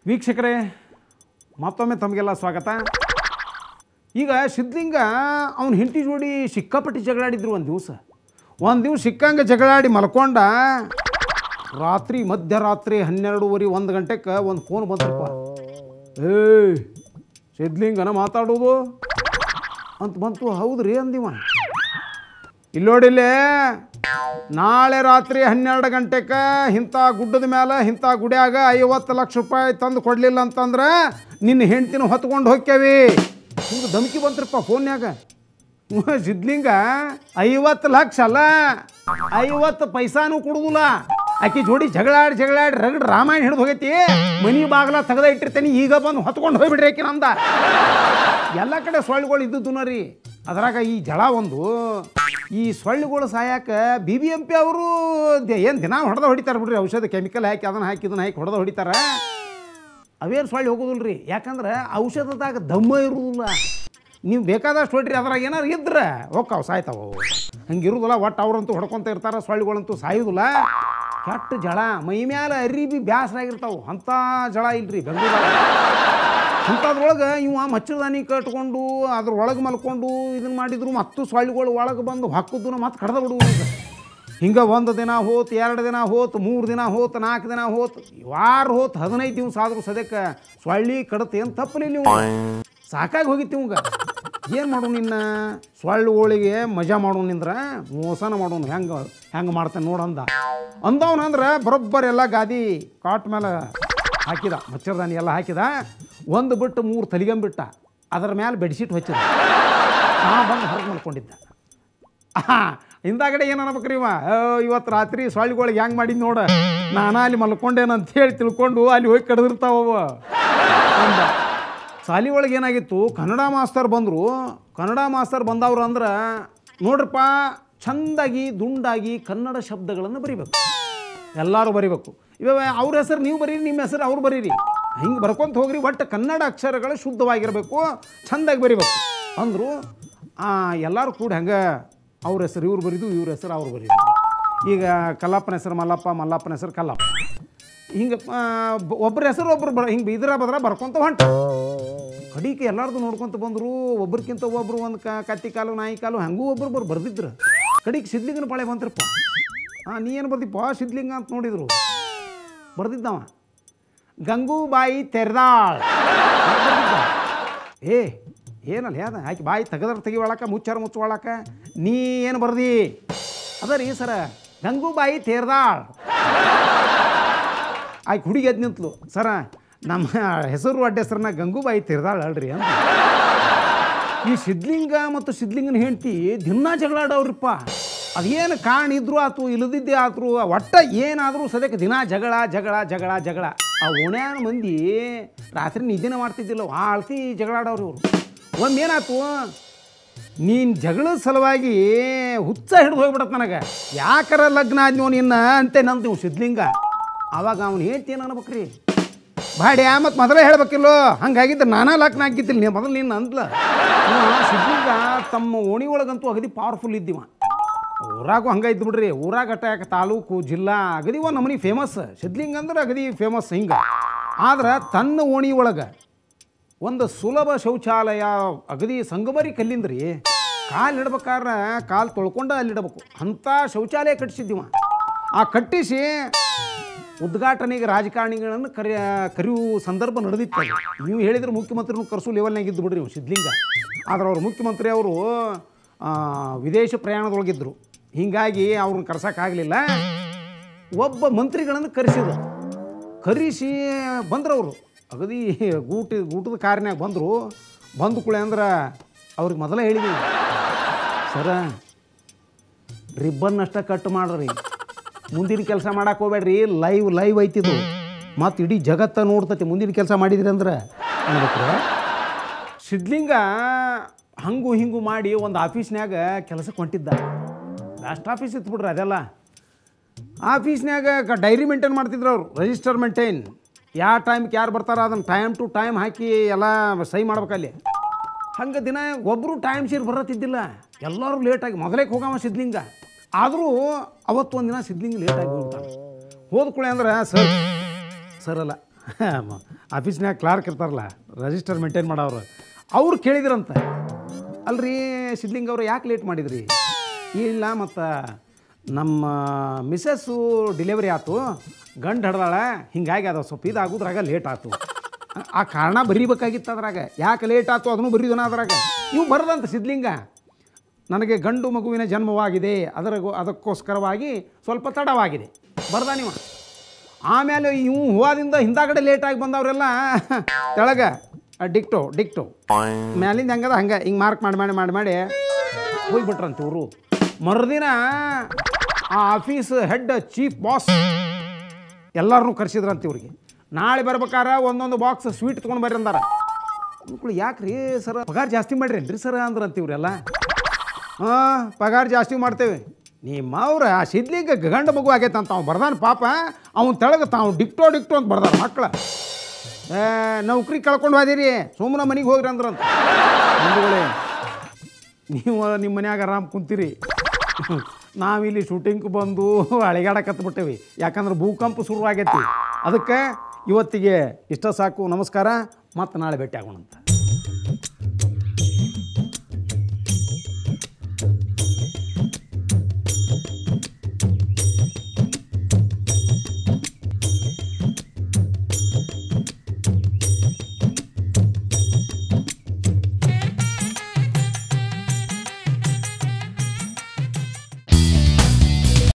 ವೀಕ್ಷಕರೇ ಮತ್ತೊಮ್ಮೆ ತಮಗೆಲ್ಲ ಸ್ವಾಗತ ಈಗ ಸಿದ್ಲಿಂಗ ಅವನ ಹೆಂಡತಿ ಜೋಡಿ ಸಿಕ್ಕಾಪಟ್ಟಿ ಜಗಳಾಡಿದ್ರು ಒಂದು ದಿವಸ ಒಂದು ದಿವ್ಸ ಸಿಕ್ಕಂಗೆ ಜಗಳಾಡಿ ಮಲ್ಕೊಂಡ ರಾತ್ರಿ ಮಧ್ಯರಾತ್ರಿ ಹನ್ನೆರಡೂವರೆ ಒಂದು ಗಂಟೆಗೆ ಒಂದು ಫೋನ್ ಬಂತಪ್ಪ ಏಯ್ ಸಿದ್ಲಿಂಗನ ಮಾತಾಡೋದು ಅಂತ ಬಂತು ಹೌದ್ರಿ ಅಂದಿವ ಇಲ್ಲೋಡಿಲ್ಲೇ ನಾಳೆ ರಾತ್ರಿ ಹನ್ನೆರಡು ಗಂಟೆಗೆ ಇಂಥ ಗುಡ್ಡದ ಮೇಲೆ ಇಂಥ ಗುಡಿಯಾಗ ಐವತ್ತು ಲಕ್ಷ ರೂಪಾಯಿ ತಂದು ಕೊಡಲಿಲ್ಲ ಅಂತಂದ್ರೆ ನಿನ್ನ ಹೆಂಡ್ತಿನ ಹೊತ್ಕೊಂಡು ಹೋಗ್ತೇವಿ ಹಿಂಗೆ ಧಮಕಿ ಬಂತ್ರಪ್ಪ ಫೋನ್ಯಾಗ ಹ್ಞೂ, ಸಿದ್ಲಿಂಗ ಐವತ್ತು ಲಕ್ಷ ಅಲ್ಲ ಐವತ್ತು ಪೈಸಾನು ಕೊಡುದಿಲ್ಲ ಆಕಿ ಜೋಡಿ ಜಗಳಾಡಿ ಜಗಳಾಡಿ ರಗಡ್ ರಾಮಾಯಣ ಹಿಡಿದು ಹೋಗೈತಿ ಮನಿ ಬಾಗಲ ತೆಗೆದ ಇಟ್ಟಿರ್ತೇನೆ ಈಗ ಬಂದು ಹೊತ್ಕೊಂಡು ಹೋಗ್ಬಿಡ್ರಿ ಆಕಿ ನಂದ ಎಲ್ಲ ಕಡೆ ಸೊಳ್ಳೆಗಳು ಇದ್ದದ್ದು ರೀ ಅದ್ರಾಗ ಈ ಜಳ ಒಂದು ಈ ಸೊಳ್ಳೆಗಳು ಸಾಯಕ ಬಿ ಬಿ ಎಂ ಪಿ ಅವರು ಏನು ದಿನ ಹೊಡೆದ ಹೊಡಿತಾರೆ ಬಿಡ್ರಿ ಔಷಧ ಕೆಮಿಕಲ್ ಹಾಕಿ ಅದನ್ನ ಹಾಕಿ ಇದನ್ನ ಹಾಕಿ ಹೊಡೆದ ಹೊಡಿತಾರೆ ಅವೇನು ಸೊಳ್ಳೆ ಹೋಗೋದಿಲ್ಲ ರೀ ಯಾಕಂದ್ರೆ ಔಷಧದಾಗ ದಮ್ಮ ಇರುವುದಿಲ್ಲ ನೀವು ಬೇಕಾದಷ್ಟು ಹೊಡ್ರಿ ಅದ್ರಾಗ ಏನಾರು ಇದ್ರೆ ಹೋಗ್ತಾವ ಸಾಯ್ತಾವ ಅವು ಹಂಗಿರುದಿಲ್ಲ ಒಟ್ಟು ಅವ್ರಂತೂ ಹೊಡ್ಕೊಂತ ಇರ್ತಾರೆ ಸೊಳ್ಳೆಗಳಂತೂ ಸಾಯುದಿಲ್ಲ ಕೆಟ್ಟ ಜಳ ಮೈ ಮ್ಯಾಲ ಅರಿಬಿ ಬ್ಯಾಸರಾಗಿರ್ತಾವೆ ಅಂಥ ಜಳ ಇಲ್ರಿ ಬೆಂಗಳೂರಾಗ ಅಂಥದ್ರೊಳಗೆ ಇವ ಮಚ್ಚರದಾನಿ ಕಟ್ಕೊಂಡು ಅದ್ರೊಳಗೆ ಮಲ್ಕೊಂಡು ಇದನ್ನ ಮಾಡಿದ್ರು ಮತ್ತು ಸೊಳ್ಳೆಗಳು ಒಳಗೆ ಬಂದು ಹಾಕಿದ್ದು ಮತ್ತೆ ಕಡ್ದ ಬಿಡುವ ಹಿಂಗೆ ಒಂದು ದಿನ ಹೋತು ಎರಡು ದಿನ ಹೋತು ಮೂರು ದಿನ ಹೋತು ನಾಲ್ಕು ದಿನ ಹೋತು ವಾರ ಹೋತು ಹದಿನೈದು ದಿವಸ ಆದರೂ ಸದ್ಯಕ್ಕೆ ಸೊಳ್ಳಿ ಕಡತ ಏನು ತಪ್ಪಲಿಲ್ಲ ನೀವು ಸಾಕಾಗಿ ಹೋಗಿತ್ತು ಇವಂಗ ಏನು ಮಾಡೋಣ ನಿನ್ನ ಸೊಳ್ಳುಗಳಿಗೆ ಮಜಾ ಮಾಡೋಣ ನಿಂದ್ರೆ ಮೋಸನ ಮಾಡೋಣ ಹೆಂಗೆ ಹೆಂಗೆ ಮಾಡ್ತಾನೆ ನೋಡಂದ ಅಂದವನಂದ್ರೆ ಬರೋಬ್ಬರ ಎಲ್ಲ ಗಾದಿ ಕಾಟ್ ಮೇಲೆ ಹಾಕಿದ ಮಚ್ಚರದಾನಿ ಎಲ್ಲ ಹಾಕಿದ ಒಂದು ಬಿಟ್ಟು ಮೂರು ತಲಿಗಂಬಿಟ್ಟ ಅದರ ಮೇಲೆ ಬೆಡ್ಶೀಟ್ ಹಚ್ಚಿದ ನಾ ಬಂದು ಹೊರಗೆ ಮಾಡ್ಕೊಂಡಿದ್ದ ಆಹಾ, ಹಿಂದಾಗಡೆ ಏನು ಅನ್ಬೇಕ್ರಿ ಇವ ಆ, ಇವತ್ತು ರಾತ್ರಿ ಸೊಳ್ಳಿಗಳಿಗೆ ಹೆಂಗೆ ಮಾಡಿದ್ ನೋಡ ನಾನು ಅಲ್ಲಿ ಮಲ್ಕೊಂಡೇನಂತ ಹೇಳಿ ತಿಳ್ಕೊಂಡು ಅಲ್ಲಿ ಹೋಗಿ ಕಡ್ದಿರ್ತಾವ ಅಂದ ಶಾಲಿ ಒಳಗೆ ಏನಾಗಿತ್ತು ಕನ್ನಡ ಮಾಸ್ತರ್ ಬಂದರು ಕನ್ನಡ ಮಾಸ್ತರ್ ಬಂದವ್ರು ಅಂದ್ರೆ ನೋಡ್ರಪ್ಪ ಚಂದಾಗಿ ದುಂಡಾಗಿ ಕನ್ನಡ ಶಬ್ದಗಳನ್ನು ಬರಿಬೇಕು ಎಲ್ಲರೂ ಬರಿಬೇಕು ಇವಾಗ ಅವ್ರ ಹೆಸರು ನೀವು ಬರೀರಿ ನಿಮ್ಮ ಹೆಸರು ಅವ್ರು ಬರೀರಿ ಹಿಂಗೆ ಬರ್ಕೊಂತ ಹೋಗ್ರಿ ಒಟ್ಟು ಕನ್ನಡ ಅಕ್ಷರಗಳು ಶುದ್ಧವಾಗಿರಬೇಕು ಚಂದಾಗಿ ಬರಿಬೇಕು ಅಂದರು ಎಲ್ಲರೂ ಕೂಡ ಹಂಗೆ ಅವ್ರ ಹೆಸರು ಇವ್ರು ಬರೀದು ಇವ್ರ ಹೆಸರು ಅವ್ರು ಬರೀದು ಈಗ ಕಲ್ಲಪ್ಪನ ಹೆಸರು ಮಲ್ಲಪ್ಪ ಮಲ್ಲಪ್ಪನ ಹೆಸರು ಕಲ್ಲಪ್ಪ ಹಿಂಗೆ ಒಬ್ಬರ ಹೆಸರು ಒಬ್ರು ಬರ ಹಿಂಗೆ ಇದ್ರ ಬದ್ರ ಬರ್ಕೊಂತ ಹೊಂಟ ಕಡಿಕೆ ಎಲ್ಲಾರ್ದು ನೋಡ್ಕೊಂತ ಬಂದರು ಒಬ್ರಕ್ಕಿಂತ ಒಬ್ರು ಒಂದು ಕ ಕತ್ತಿ ಕಾಲು ನಾಯಿ ಕಾಲು ಹಂಗೂ ಒಬ್ರು ಬರು ಬರ್ದಿದ್ರು ಕಡಿಗೆ ಸಿದ್ಲಿಂಗನ ಪಾಳೆ ಬಂತ್ರಪ್ಪ ಹಾಂ ನೀ ಏನು ಬರ್ದಿಪ್ಪ ಸಿದ್ಲಿಂಗ ಅಂತ ನೋಡಿದ್ರು ಬರ್ದಿದ್ದವ ಗಂಗೂಬಾಯಿ ತೆರೆದಾಳ್ ಅಂತ ಬರ್ದಿದ್ದ. ಏ ಏನಲ್ಲ ಯಾದ ಆಕೆ ಬಾಯಿ ತೆಗದ್ರ ತೆಗಿವಳಕ ಮುಚ್ಚಾರ ಮುಚ್ಚುವಳಕ ನೀ ಏನು ಬರ್ದಿ ಅದ ರೀ ಸರ ಗಂಗೂಬಾಯಿ ತೇರ್ದಾಳ್ ಆಕೆ ಹುಡುಗಿ ಎದ್ದು ನಿಂತ್ಲು ಸರ ನಮ್ಮ ಹೆಸರು ಅಡ್ಡ ಹೆಸರನ್ನ ಗಂಗೂಬಾಯಿ ತೆರೆದಾಳ್ ಅಲ್ರಿ ಅಂತ ಈ ಸಿದ್ಲಿಂಗ ಮತ್ತು ಸಿದ್ಲಿಂಗನ ಹೆಂಡತಿ ದಿನ ಜಗಳಾಡವ್ರಿಪ್ಪ ಅದೇನು ಕಾರಣ ಇದ್ರು ಆತು ಇಲ್ಲದಿದ್ದೇ ಆತ್ರು ಒಟ್ಟ ಏನಾದರೂ ಸದ್ಯಕ್ಕೆ ದಿನ ಜಗಳ ಜಗಳ ಜಗಳ ಜಗಳ ಆ ಓಣ್ಯಾನ ಮಂದಿ ರಾತ್ರಿ ನಿದ್ದೆನೇ ಮಾಡ್ತಿದ್ದಿಲ್ಲ ಆಳ್ತಿ ಜಗಳಾಡವ್ರು ಇವರು ಒಮ್ಮೆ ಏನಾಯ್ತು ನೀನು ಜಗಳದ ಸಲುವಾಗಿ ಹುಚ್ಚ ಹಿಡಿದು ಹೋಗ್ಬಿಡತ್ತೆ ನನಗೆ ಯಾಕರ ಲಗ್ನ ಆದ್ನೋ ನಿನ್ನ ಅಂತೆ ನಂದು ಸಿದ್ಲಿಂಗ ಅವಾಗ ಅವ್ನು ಹೇಳ್ತಿ ಏನು ಅನ್ಬೇಕ್ರಿ ಬಾಡ್ಯಾ ಮತ್ತು ಮೊದಲೇ ಹೇಳ್ಬೇಕಿಲ್ಲೋ ಹಂಗಾಗಿದ್ರೆ ನಾನಾ ಲಗ್ನ ಆಗಿದ್ದಿಲ್ಲ ನೀ ಮೊದಲು ನಿನ್ನ ಅಂದ್ಲ ಇವ ಸಿದ್ಲಿಂಗ ತಮ್ಮ ಓಣಿ ಒಳಗಂತೂ ಅಗದಿ ಪವರ್ಫುಲ್ ಇದ್ದಿವ ಊರಾಗೂ ಹಂಗೆ ಇದ್ದು ಬಿಡ್ರಿ ಊರಾಗ ಅಟ್ಯಾಕ ತಾಲೂಕು ಜಿಲ್ಲಾ ಅಗದಿ ಒಂದು ನಮನಿ ಫೇಮಸ್ ಸಿದ್ಲಿಂಗ ಅಂದ್ರೆ ಅಗದಿ ಫೇಮಸ್ ಹಿಂಗೆ ಆದ್ರೆ ತನ್ನ ಓಣಿ ಒಳಗೆ ಒಂದು ಸುಲಭ ಶೌಚಾಲಯ ಅಗದಿ ಸಂಗಮರಿ ಕಲ್ಲಿಂದ್ರಿ ಕಾಲು ಇಡ್ಬೇಕಾದ್ರೆ ಕಾಲು ತೊಳ್ಕೊಂಡು ಅಲ್ಲಿ ಇಡಬೇಕು ಅಂಥ ಶೌಚಾಲಯ ಕಟ್ಟಿಸಿದ್ದೀವ ಆ ಕಟ್ಟಿಸಿ ಉದ್ಘಾಟನೆಗೆ ರಾಜಕಾರಣಿಗಳನ್ನು ಕರಿ ಕರೆಯುವ ಸಂದರ್ಭ ನಡೆದಿತ್ತು ಅದು. ನೀವು ಹೇಳಿದ್ರೆ ಮುಖ್ಯಮಂತ್ರಿನೂ ಕರೆಸು ಲೆವೆಲ್ನಾಗ ಇದ್ದು ಬಿಡ್ರಿ ಇವ್ರು ಸಿದ್ಲಿಂಗ ಆದ್ರೆ ಅವ್ರು ಮುಖ್ಯಮಂತ್ರಿ ಅವರು ಆ, ವಿದೇಶ ಪ್ರಯಾಣದೊಳಗಿದ್ದರು ಹೀಗಾಗಿ ಅವ್ರನ್ನ ಕರ್ಸೋಕ್ಕಾಗಲಿಲ್ಲ ಒಬ್ಬ ಮಂತ್ರಿಗಳನ್ನು ಕರೆಸಿದ್ರು ಕರೆಸಿ ಬಂದ್ರು ಅವರು ಅಗದಿ ಗೂಟ ಗೂಟದ ಕಾರಿನಾಗ ಬಂದರು ಬಂದು ಕುಳೆ ಅಂದ್ರೆ ಅವ್ರಿಗೆ ಮೊದಲೇ ಹೇಳಿದ್ವಿ ಸರ ರಿಬ್ಬನ್ ಅಷ್ಟ ಕಟ್ ಮಾಡ್ರಿ ಮುಂದಿನ ಕೆಲಸ ಮಾಡಕ್ಕೆ ಹೋಗ್ಬೇಡ್ರಿ ಲೈವ್ ಲೈವ್ ಐತಿದು ಮತ್ತು ಇಡೀ ಜಗತ್ತ ನೋಡ್ತತಿ ಮುಂದಿನ ಕೆಲಸ ಮಾಡಿದ್ರಿ ಅಂದ್ರೆ ಅನ್ಬೇಕ್ರೆ ಸಿದ್ಲಿಂಗ ಹಂಗು ಹಿಂಗು ಮಾಡಿ ಒಂದು ಆಫೀಸ್ನ್ಯಾಗ ಕೆಲಸಕ್ಕೆ ಹೊಂಟಿದ್ದ ಲಾಸ್ಟ್ ಆಫೀಸ್ ಇತ್ತು ಬಿಡ್ರಿ ಅದೆಲ್ಲ ಆಫೀಸ್ನ್ಯಾಗ ಕ ಡೈರಿ ಮೇಂಟೈನ್ ಮಾಡ್ತಿದ್ರು ಅವರು ರಿಜಿಸ್ಟರ್ ಮೇಂಟೈನ್ ಯಾವ ಟೈಮ್ಗೆ ಯಾರು ಬರ್ತಾರೋ ಅದನ್ನು ಟೈಮ್ ಟು ಟೈಮ್ ಹಾಕಿ ಎಲ್ಲ ಸಹಿ ಮಾಡ್ಬೇಕಲ್ಲಿ ಹಂಗೆ ದಿನ ಒಬ್ಬರು ಟೈಮ್ ಶೇರ್ ಬರತ್ತಿದ್ದಿಲ್ಲ ಎಲ್ಲರೂ ಲೇಟಾಗಿ ಮೊದಲೇ ಹೋಗವ ಸಿದ್ಲಿಂಗ ಆದರೂ ಅವತ್ತು ಒಂದಿನ ಸಿದ್ಲಿಂಗ ಲೇಟಾಗಿ ಹೋಗ್ತಾನೆ ಹೋದ ಕೂಳೆ ಅಂದ್ರೆ ಸರ್ ಸರ್ ಅಲ್ಲ ಆಫೀಸ್ನ್ಯಾಗ ಕ್ಲಾರ್ಕ್ ಇರ್ತಾರಲ್ಲ ರಿಜಿಸ್ಟರ್ ಮೇಂಟೈನ್ ಮಾಡೋರು ಅವ್ರು ಕೇಳಿದ್ರಂತ ಅಲ್ರಿ ಸಿದ್ಲಿಂಗ್ ಅವರು ಯಾಕೆ ಲೇಟ್ ಮಾಡಿದ್ರಿ ಇಲ್ಲ ಮತ್ತು ನಮ್ಮ ಮಿಸ್ಸಸ್ಸು ಡಿಲಿವರಿ ಆಯ್ತು ಗಂಡು ಹಡ್ದಾಳ ಹಿಂಗಾಗಿ ಅದು ಸ್ವಲ್ಪ ಇದಾಗೋದ್ರಾಗ ಲೇಟ್ ಆಯ್ತು ಆ ಕಾರಣ ಬರೀಬೇಕಾಗಿತ್ತು ಅದ್ರಾಗ ಯಾಕೆ ಲೇಟ್ ಆಯ್ತು ಅದನ್ನು ಬರೀದನ ಅದ್ರಾಗ ಇವು ಬರದಂತ ಸಿದ್ಲಿಂಗ ನನಗೆ ಗಂಡು ಮಗುವಿನ ಜನ್ಮವಾಗಿದೆ ಅದರ ಅದಕ್ಕೋಸ್ಕರವಾಗಿ ಸ್ವಲ್ಪ ತಡವಾಗಿದೆ ಬರ್ದ ನೀವು ಆಮೇಲೆ ಇವು ಹೂವಾದಿಂದ ಹಿಂದಾಗಡೆ ಲೇಟಾಗಿ ಬಂದವರೆಲ್ಲ ತೆಳಗ ಆ ಡಿಕ್ಟೋ ಡಿಕ್ಟೋ ಮ್ಯಾಲಿಂದ ಹೆಂಗದ ಹಂಗೆ ಹಿಂಗೆ ಮಾರ್ಕ್ ಮಾಡಿ ಮಾಡಿ ಮಾಡಿ ಮಾಡಿ ಹೋಗ್ಬಿಟ್ರಂತ ಇವರು ಮರುದಿನ ಆ ಆಫೀಸ್ ಹೆಡ್ ಚೀಫ್ ಬಾಸ್ ಎಲ್ಲರನ್ನೂ ಕರೆಸಿದ್ರಂತ ಇವ್ರಿಗೆ ನಾಳೆ ಬರ್ಬೇಕಾರ ಒಂದೊಂದು ಬಾಕ್ಸ್ ಸ್ವೀಟ್ ತೊಗೊಂಡು ಬರ್ರಿ ಅಂದಾರ ಮಕ್ಕಳು ಯಾಕೆ ರೀ ಸರ್ ಪಗಾರ ಜಾಸ್ತಿ ಮಾಡ್ರಿ ರೀ ಸರ್ ಅಂದ್ರಂತ ಇವ್ರೆಲ್ಲ ಹಾಂ ಪಗಾರ ಜಾಸ್ತಿ ಮಾಡ್ತೇವೆ ನಿಮ್ಮ ಅವ್ರ ಆ ಸಿದ್ಲಿಂಗ ಗಂಡ ಮಗು ಆಗೈತೆ ಅಂತ ಅವ್ನು ಬರ್ದಾನ ಪಾಪ ಅವ್ನು ತೆಳಗ ತಾವು ಡಿಕ್ಟೋ ಡಿಕ್ಟೋ ಅಂತ ಬರ್ದಾರ ಮಕ್ಕಳ ಏ ನೌಕರಿ ಕಳ್ಕೊಂಡು ಹೋದಿರಿ ಸುಮ್ಮನೆ ಮನೆಗೆ ಹೋಗ್ರಿ ಅಂದ್ರಂತ ಬಂಧುಗಳೇ ನೀವು ನಿಮ್ಮ ಮನ್ಯಾಗ ಆರಾಮ್ ಕುಂತೀರಿ ನಾವಿಲ್ಲಿ ಶೂಟಿಂಗ್ ಬಂದು ಅಳಿಗಾಡಕತ್ಬಿಟ್ಟೇವಿ ಯಾಕಂದ್ರೆ ಭೂಕಂಪ ಶುರುವಾಗೈತಿ ಅದಕ್ಕೆ ಇವತ್ತಿಗೆ ಇಷ್ಟ ಸಾಕು ನಮಸ್ಕಾರ ಮತ್ತು ನಾಳೆ ಭೇಟಿ ಆಗೋಣಂತ